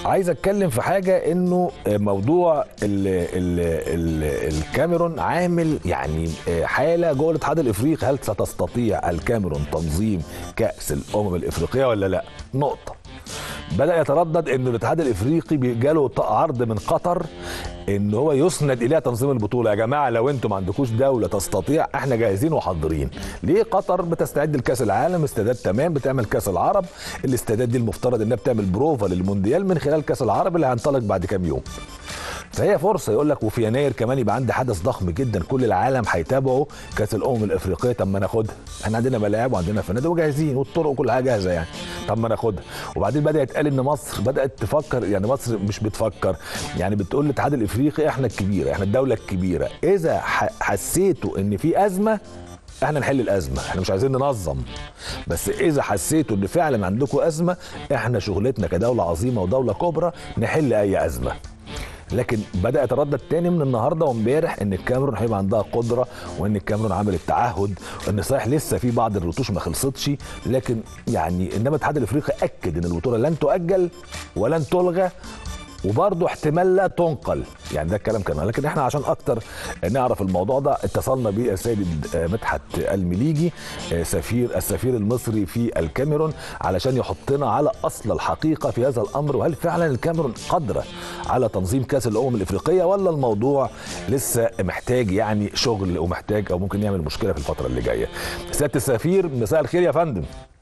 عايز اتكلم في حاجه انه موضوع ال ال ال الكاميرون عامل يعني حاله جوه الاتحاد الافريقي هل ستستطيع الكاميرون تنظيم كاس الامم الافريقيه ولا لا نقطه بدا يتردد ان الاتحاد الافريقي جاله عرض من قطر ان هو يسند اليها تنظيم البطوله يا جماعه لو انتم ما عندكوش دوله تستطيع احنا جاهزين وحاضرين ليه قطر بتستعد لكاس العالم استعداد تمام بتعمل كاس العرب الاستعداد دي المفترض انها بتعمل بروفا للمونديال من خلال كاس العرب اللي هينطلق بعد كام يوم فهي فرصه يقول لك وفي يناير كمان يبقى عندي حدث ضخم جدا كل العالم هيتابعوا كاس الامم الافريقيه طب ما ناخدها احنا عندنا ملاعب وعندنا فنادق وجاهزين والطرق كلها جاهزه يعني طب ما ناخدها وبعدين بدا يتقال ان مصر بدات تفكر يعني مصر مش بتفكر يعني بتقول للاتحاد الافريقي احنا الكبيره احنا الدوله الكبيره اذا حسيتوا ان في ازمه احنا نحل الازمه احنا مش عايزين ننظم بس اذا حسيتوا ان فعلا عندكم ازمه احنا شغلتنا كدوله عظيمه ودوله كبرى نحل اي ازمه لكن بدا يتردد تاني من النهارده وامبارح ان الكاميرون هيبقى عندها قدره وان الكاميرون عملت تعهد وان صحيح لسه في بعض الرتوش ما خلصتش لكن يعني انما الاتحاد الافريقي اكد ان البطوله لن تؤجل ولن تلغى وبرضه احتمال لا تنقل يعني ده الكلام كمان لكن احنا عشان اكتر نعرف الموضوع ده اتصلنا بالسيد مدحت المليجي سفير السفير المصري في الكاميرون علشان يحطنا على اصل الحقيقه في هذا الامر وهل فعلا الكاميرون قادره على تنظيم كاس الامم الافريقيه ولا الموضوع لسه محتاج يعني شغل ومحتاج او ممكن يعمل مشكله في الفتره اللي جايه سياده السفير مساء الخير يا فندم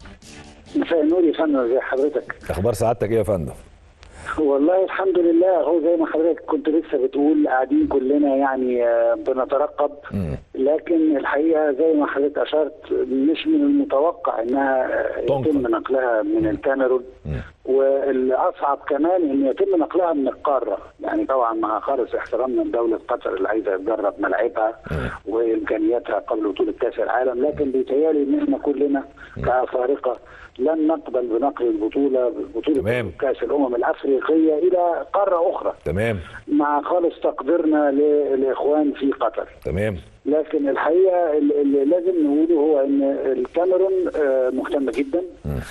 مساء النور يا فندم ازي حضرتك اخبار سعادتك ايه يا فندم والله الحمد لله هو زي ما حضرتك كنت لسه بتقول قاعدين كلنا يعني بنترقب لكن الحقيقه زي ما حضرتك اشرت مش من المتوقع انها يتم نقلها من الكاميرون والاصعب كمان ان يتم نقلها من القاره يعني طبعا مع خالص احترامنا لدوله قطر اللي عايزه تجرب ملعبها وامكانياتها قبل بطوله كاس العالم لكن بيتهيألي ان احنا كلنا كافارقه لن نقبل بنقل البطوله بطوله تمام. كاس الامم الافريقيه الى قاره اخرى تمام مع خالص تقديرنا للاخوان في قطر تمام لكن الحقيقه اللي لازم نقوله هو ان الكاميرون مهتمه جدا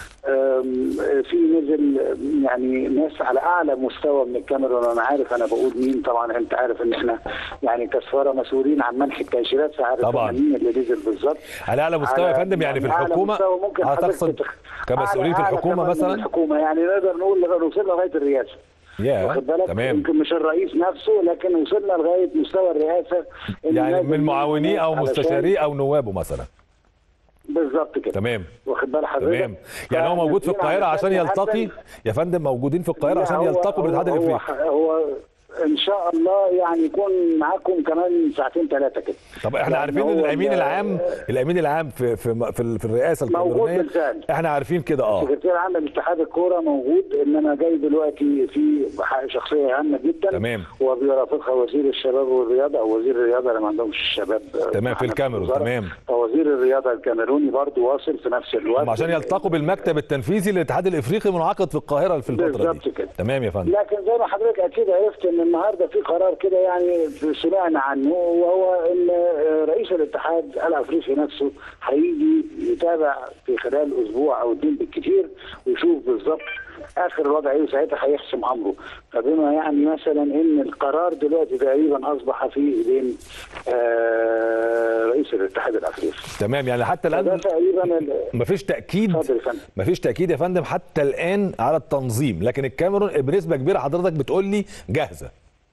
في نزل يعني ناس على اعلى مستوى من الكاميرون انا عارف انا بقول مين طبعا انت عارف ان احنا يعني كسفاره مسؤولين عن منح التاشيرات فعارف طبعا مين اللي نزل بالظبط على اعلى مستوى يا فندم يعني في الحكومه ممكن هتقصد كمسؤولين في الحكومه مثلا الحكومه يعني نقدر نقول نوصل لغايه الرئاسه يا واخد بالك تمام يمكن مش الرئيس نفسه لكن وصلنا لغايه مستوى الرئاسه يعني من معاونيه او مستشاريه او نوابه مثلا بالظبط كده تمام واخد بال حضرتك تمام يعني هو موجود في القاهره عشان يلتقي يا فندم موجودين في القاهره عشان يلتقوا بالاتحاد الافريقي هو ان شاء الله يعني يكون معاكم كمان ساعتين ثلاثه كده طب احنا يعني عارفين ان هو الامين ال- العام الامين العام في في في, في الرئاسه موجود الكاميرونيه بالفعل احنا عارفين كده اه سكرتير عام اتحاد الكوره موجود انما جاي دلوقتي في شخصيه هامه جدا تمام. وبيرافقها وزير الشباب والرياضه او وزير الرياضه اللي ما عندهمش الشباب تمام في الكاميرون الوزارة. تمام فوزير الرياضه الكاميروني برضه واصل في نفس الوقت هم عشان يلتقوا بالمكتب التنفيذي للاتحاد الافريقي منعقد في القاهره في الفتره بالظبط دي كده. تمام يا فندم لكن زي ما حضرتك اكيد عرفت ان النهارده في قرار كده يعني سمعنا عنه وهو ان رئيس الاتحاد الافريقي نفسه هيجي يتابع في خلال اسبوع او اتنين بالكثير ويشوف بالظبط اخر الوضع ايه وساعتها هيحسم امره فبما يعني مثلا ان القرار دلوقتي تقريبا اصبح في ايدين آه رئيس الاتحاد الافريقي تمام يعني حتى فده الان تقريبا ال- مفيش تاكيد اتفضل يا فندم مفيش تاكيد يا فندم حتى الان على التنظيم لكن الكاميرون بنسبه كبيره حضرتك بتقول لي جاهزه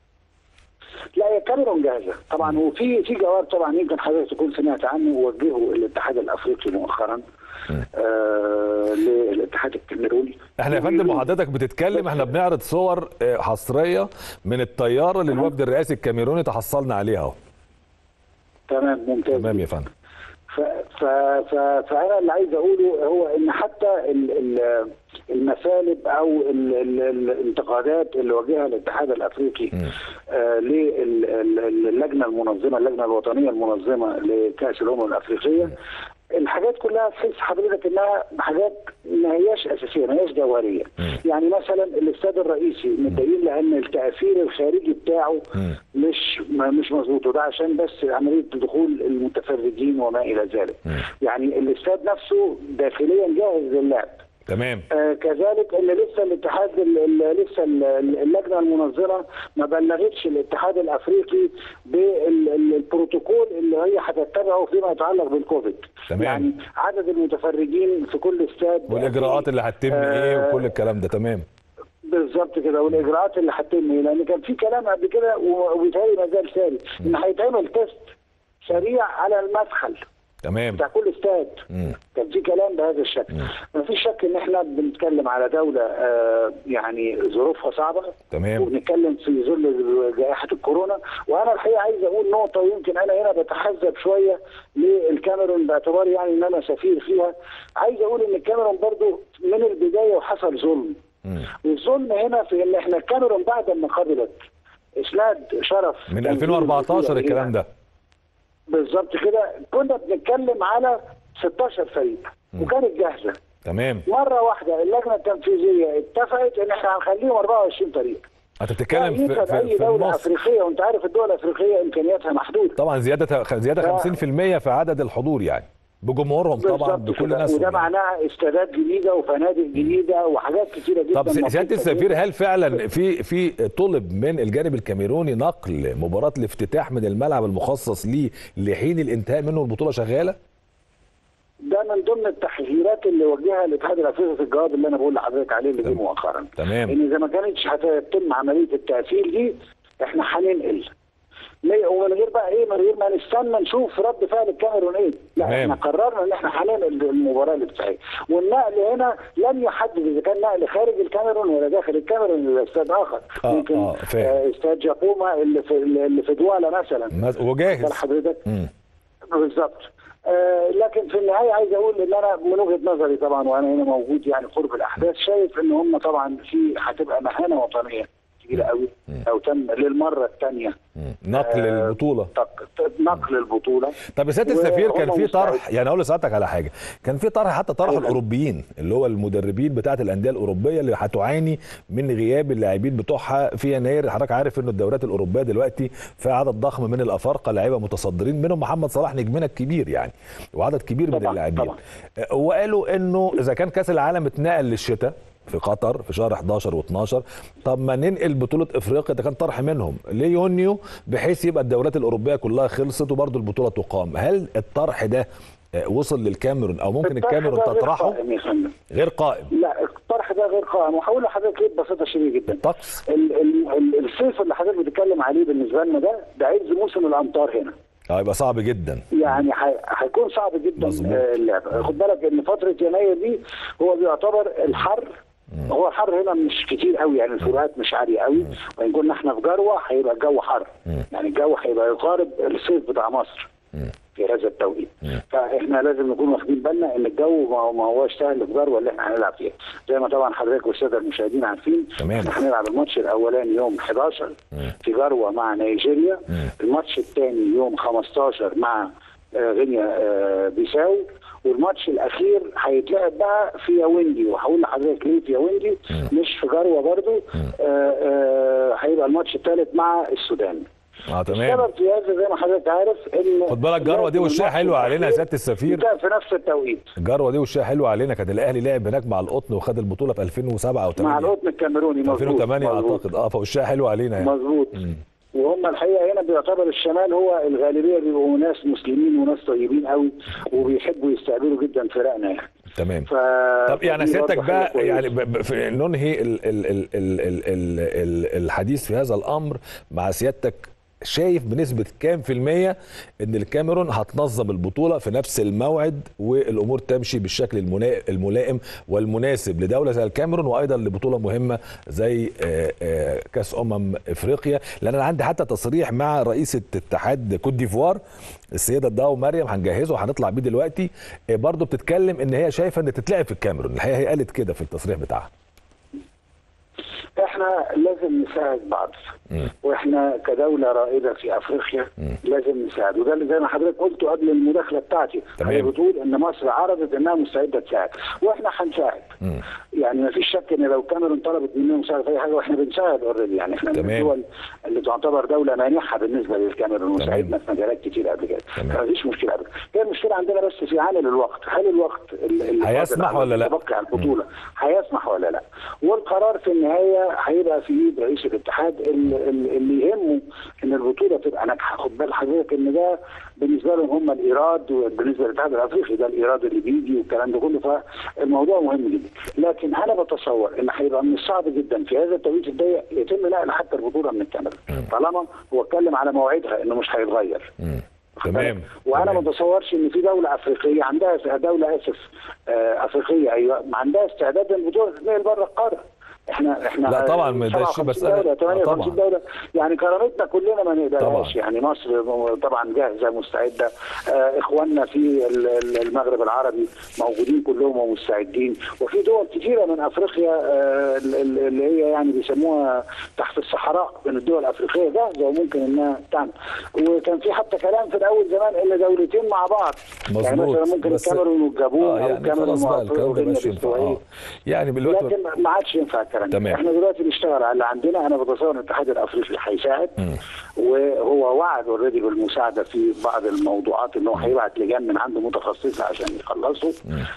لا هي الكاميرون جاهزه طبعا وفي في جواب طبعا يمكن حضرتك تكون سمعت عنه وجهه الاتحاد الافريقي مؤخرا آه للاتحاد الكاميروني احنا يا فندم وحضرتك بتتكلم احنا بنعرض صور آه، حصريه من الطياره اللي الوفد الرئاسي الكاميروني تحصلنا عليها اهو تمام ممتاز تمام يا فندم ف ف ف فانا اللي عايز اقوله هو ان حتى ال ال المسالب او ال ال الانتقادات اللي واجهها الاتحاد الافريقي آه للجنه المنظمه اللجنه الوطنيه المنظمه لكاس الامم الافريقيه الحاجات كلها تحس حضرتك انها حاجات ما هياش اساسيه ما هياش جوهريه يعني مثلا الاستاد الرئيسي متضايقين لان التاثير الخارجي بتاعه مش ما- مش مظبوط وده عشان بس عمليه دخول المتفرجين وما الى ذلك يعني الاستاد نفسه داخليا جاهز للعب تمام آه كذلك ان لسه الاتحاد ال- ال- لسه ال- ال- اللجنه المنظمه ما بلغتش الاتحاد الافريقي بالبروتوكول اللي هي هتتبعه فيما يتعلق بالكوفيد تمام. يعني عدد المتفرجين في كل استاد والاجراءات اللي هتتم ايه آه، وكل الكلام ده تمام بالظبط كده والاجراءات اللي هتتم إيه؟ لان كان في كلام قبل كده و- وبيتهيألي ما زال ساري ان هيتعمل تيست سريع على المدخل تمام بتاع كل استاد مم. كان في كلام بهذا الشكل ما فيش شك ان احنا بنتكلم على دوله آه يعني ظروفها صعبه تمام. وبنتكلم في ظل جائحه الكورونا وانا الحقيقه عايز اقول نقطه ويمكن انا هنا بتحزب شويه للكاميرون باعتباري يعني ان انا سفير فيها عايز اقول ان الكاميرون برضو من البدايه وحصل ظلم مم. والظلم هنا في ان احنا الكاميرون بعد ما قبلت اسناد شرف من تنظيم 2014 البطولة الكلام ده بالظبط كده كنا بنتكلم على 16 فريق وكانت جاهزه تمام مره واحده اللجنه التنفيذيه اتفقت ان احنا هنخليهم 24 فريق انت بتتكلم في, يمكن في, اي في دوله النص افريقيه وانت عارف الدول الافريقيه امكانياتها محدوده طبعا زياده زياده ف- 50% في عدد الحضور يعني بجمهورهم طبعا بالظبط بكل كده. ناس وده معناها استادات جديده وفنادق جديده وحاجات كتيره جدا طب سي- ممكن سياده تجيب. السفير هل فعلا في في طلب من الجانب الكاميروني نقل مباراه الافتتاح من الملعب المخصص ليه لحين الانتهاء منه البطوله شغاله؟ ده من ضمن التحذيرات اللي وجهها الاتحاد الافريقي في الجواب اللي انا بقول لحضرتك عليه اللي جه مؤخرا تمام. ان اذا ما كانتش هتتم عمليه التقفيل دي احنا هننقل ليه- ومن غير بقى ايه من غير ما نستنى نشوف رد فعل الكاميرون ايه لا تمام. احنا قررنا ان احنا هننقل المباراه الافتتاحيه والنقل هنا لن يحدد اذا كان نقل خارج الكاميرون ولا داخل الكاميرون الى استاد اخر آه، ممكن آه، فاهم. آه، استاد جاكوما اللي في اللي في دواله مثلا مز- وجاهز قال حضرتك مم. بالظبط آه لكن في النهايه عايز اقول ان انا من وجهه نظري طبعا وانا هنا موجود يعني قرب الاحداث شايف ان هم طبعا في هتبقى مهانه وطنيه كبيره قوي لو تم للمره الثانيه مم. نقل البطوله نقل البطوله طب يا سياده السفير كان وهم في طرح مستعد- يعني اقول لسعادتك على حاجه كان في طرح حتى طرح أيوة. الاوروبيين اللي هو المدربين بتاعه الانديه الاوروبيه اللي هتعاني من غياب اللاعبين بتوعها في يناير حضرتك عارف انه الدوريات الاوروبيه دلوقتي فيها عدد ضخم من الافارقه لعيبه متصدرين منهم محمد صلاح نجمنا الكبير يعني وعدد كبير من طبعاً، اللاعبين طبعاً. آه، وقالوا انه اذا كان كاس العالم اتنقل للشتاء في قطر في شهر 11 و12 طب ما ننقل بطوله افريقيا ده كان طرح منهم ليونيو بحيث يبقى الدورات الاوروبيه كلها خلصت وبرضه البطوله تقام هل الطرح ده آه، وصل للكاميرون او ممكن الطرح الكاميرون ده غير تطرحه قائم يا فندم. غير قائم لا الطرح ده غير قائم وهقول لحضرتك ليه ببساطه شديده جدا الطقس ال- ال- ال- الصيف اللي حضرتك بتتكلم عليه بالنسبه لنا ده ده عز موسم الامطار هنا اه يبقى صعب جدا يعني ح- هيكون صعب جدا مظبوط. آه، اللعب خد بالك ان فتره يناير دي هو بيعتبر الحر هو الحر هنا مش كتير قوي يعني الفروقات مش عاليه قوي وان كنا احنا في جروه هيبقى الجو حر يعني الجو هيبقى يقارب الصيف بتاع مصر في هذا التوقيت فاحنا لازم نكون واخدين بالنا ان الجو ما هو- ما هوش سهل في جروه اللي احنا هنلعب فيها زي ما طبعا حضرتك والساده المشاهدين عارفين تمام. احنا هنلعب الماتش الاولاني يوم 11 في جروه مع نيجيريا الماتش الثاني يوم 15 مع آه، غينيا آه، بيساو والماتش الاخير هيتلعب بقى في ياوندي وهقول لحضرتك ليه في ياوندي مش في جروه برضو آه، آه، هيبقى الماتش الثالث مع السودان اه تمام السبب في هذا زي ما حضرتك عارف ان خد بالك جروه دي وشها حلو علينا يا سياده السفير يبقى في نفس التوقيت الجروه دي وشها حلو علينا كان الاهلي لعب هناك مع القطن وخد البطوله في 2007 او 8 مع القطن الكاميروني مظبوط 2008 مظبوط. اعتقد اه فوشها حلو علينا يعني مظبوط وهم الحقيقه هنا بيعتبر الشمال هو الغالبيه بيبقوا ناس مسلمين وناس طيبين قوي وبيحبوا يستقبلوا جدا فرقنا يعني تمام ف طب يعني دي سيادتك برضه حاجة بقى كويسة. يعني ب- ب- في- ننهي ال ال ال ال ال ال الحديث في هذا الامر مع سيادتك شايف بنسبة كام في المية ان الكاميرون هتنظم البطولة في نفس الموعد والامور تمشي بالشكل المنا- الملائم والمناسب لدولة زي الكاميرون وايضا لبطولة مهمة زي آه، آه، كاس امم افريقيا لان انا عندي حتى تصريح مع رئيسة اتحاد كوت ديفوار السيدة الضاو مريم هنجهزه وهنطلع بيه دلوقتي آه، برضو بتتكلم ان هي شايفة ان تتلعب في الكاميرون الحقيقة هي قالت كده في التصريح بتاعها احنا لازم نساعد بعض واحنا كدوله رائده في افريقيا لازم نساعد وده اللي زي ما حضرتك قلته قبل المداخله بتاعتي تمام. هي بتقول ان مصر عرضت انها مستعده تساعد واحنا هنساعد يعني ما فيش شك ان لو الكاميرون طلبت مننا مساعده في اي حاجه واحنا بنساعد اوريدي يعني احنا من تمام. الدول اللي تعتبر دوله مانحه بالنسبه للكاميرون وساعدنا في مجالات كتير قبل كده تمام. فما فيش مشكله ابدا هي المشكله عندنا بس في عامل الوقت هل الوقت ال- اللي هيسمح فاضل على ولا لا؟ المتبقي على البطوله هيسمح ولا لا والقرار في النهايه هيبقى في ايد رئيس الاتحاد ال- ال- اللي يهمه ان البطوله تبقى ناجحه خد بال حضرتك ان ده بالنسبه لهم هم الايراد وبالنسبه للاتحاد الافريقي ده الايراد اللي بيجي والكلام ده كله فالموضوع مهم جدا لكن انا بتصور ان هيبقى من الصعب جدا في هذا التوقيت الضيق يتم نقل حتى البطوله من الكاميرون طالما هو اتكلم على موعدها انه مش هيتغير مم. تمام وانا تمام. ما بتصورش ان في دوله افريقيه عندها دوله اسف آه، افريقيه ايوه ما عندها استعداد للبطوله تتنقل بره القاره احنا احنا لا طبعاً، ما ده شيء 57 بس أنا- دوله آه 58 طبعاً. دوله يعني كرامتنا كلنا ما طبعاً. نقدرهاش يعني مصر طبعا جاهزه مستعده آه، اخواننا في ال- ال- المغرب العربي موجودين كلهم ومستعدين وفي دول كثيره من افريقيا آه، ال- ال- اللي هي يعني بيسموها تحت الصحراء من الدول الافريقيه جاهزه وممكن انها تعمل وكان في حتى كلام في الاول زمان ان دولتين مع بعض يعني مظبوط مثلا ممكن بس- الكاميرون والجابون اه او يعني الكاميرون خلاص بقى الكلام ده وغينيا مش ينفع الاستوائيه اه يعني بالوقت لكن ما عادش ينفع الكلام ده. تمام. احنا دلوقتي بنشتغل على اللي عندنا انا بتصور ان الاتحاد الافريقي هيساعد وهو وعد اوريدي بالمساعده في بعض الموضوعات انه هيبعت لجان من عنده متخصصه عشان يخلصوا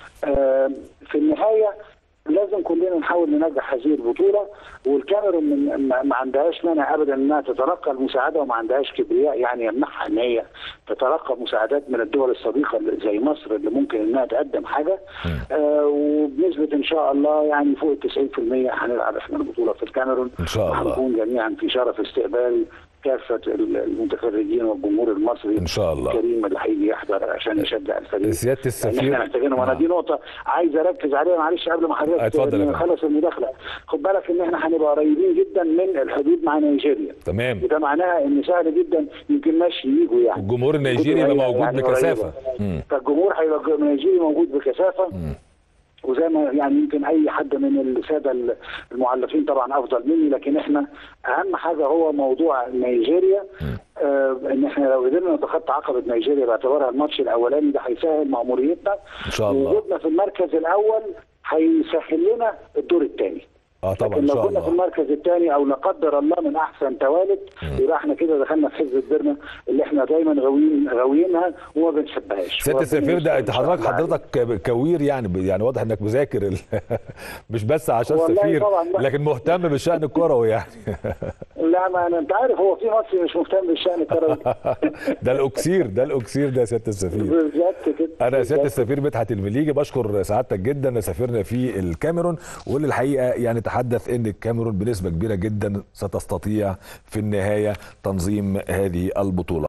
آه في النهايه لازم كلنا نحاول ننجح هذه البطوله والكاميرون من ما- ما عندهاش مانع ابدا انها تتلقى المساعده وما عندهاش كبرياء يعني يمنعها ان هي تتلقى مساعدات من الدول الصديقه اللي زي مصر اللي ممكن انها تقدم حاجه آه وبنسبه ان شاء الله يعني فوق ال 90% هنلعب احنا البطوله في الكاميرون إن شاء الله. هنكون جميعا في شرف استقبال كافه المتفرجين والجمهور المصري إن شاء الله. الكريم اللي هيجي يحضر عشان يشجع الفريق سيادة السفير- لأن احنا محتاجينهم انا آه. دي نقطه عايز اركز عليها معلش قبل ما حضرتك اتفضل يا فندم. نخلص المداخله خد بالك ان احنا هنبقى قريبين جدا من الحدود مع نيجيريا تمام وده معناها ان سهل جدا يمكن ماشي يجوا يعني الجمهور النيجيري يبقى الجمهور موجود يعني بكثافة. قريبة. مم. فالجمهور هيبقى النيجيري موجود بكثافه وزي ما يعني يمكن اي حد من الساده المعلقين طبعا افضل مني لكن احنا اهم حاجه هو موضوع نيجيريا آه ان احنا لو قدرنا نتخطى عقبه نيجيريا باعتبارها الماتش الاولاني ده هيسهل مأموريتنا إن شاء الله. وجودنا في المركز الاول هيسهل لنا الدور الثاني اه طبعا لكن ان لو شاء كنا في الله المركز الثاني او لا قدر الله من احسن توالد يبقى احنا كده دخلنا في حزب الدرنا اللي احنا دايما غاويين غاويينها وما بنحبهاش سياده السفير ده انت ربنا حضرتك يستر علينا. حضرتك كوير يعني ب- يعني واضح انك مذاكر ال... مش بس عشان والله سفير طبعاً لا. لكن مهتم بالشان الكروي يعني لا ما انا انت عارف هو في مصري مش مهتم بالشان الكروي ده الاكسير ده الاكسير ده يا سياده السفير بالظبط كده انا سياده بالظبط. السفير مدحت المليجي بشكر سعادتك جدا سافرنا في الكاميرون واللي الحقيقه يعني تحدث ان الكاميرون بنسبه كبيره جدا ستستطيع في النهايه تنظيم هذه البطوله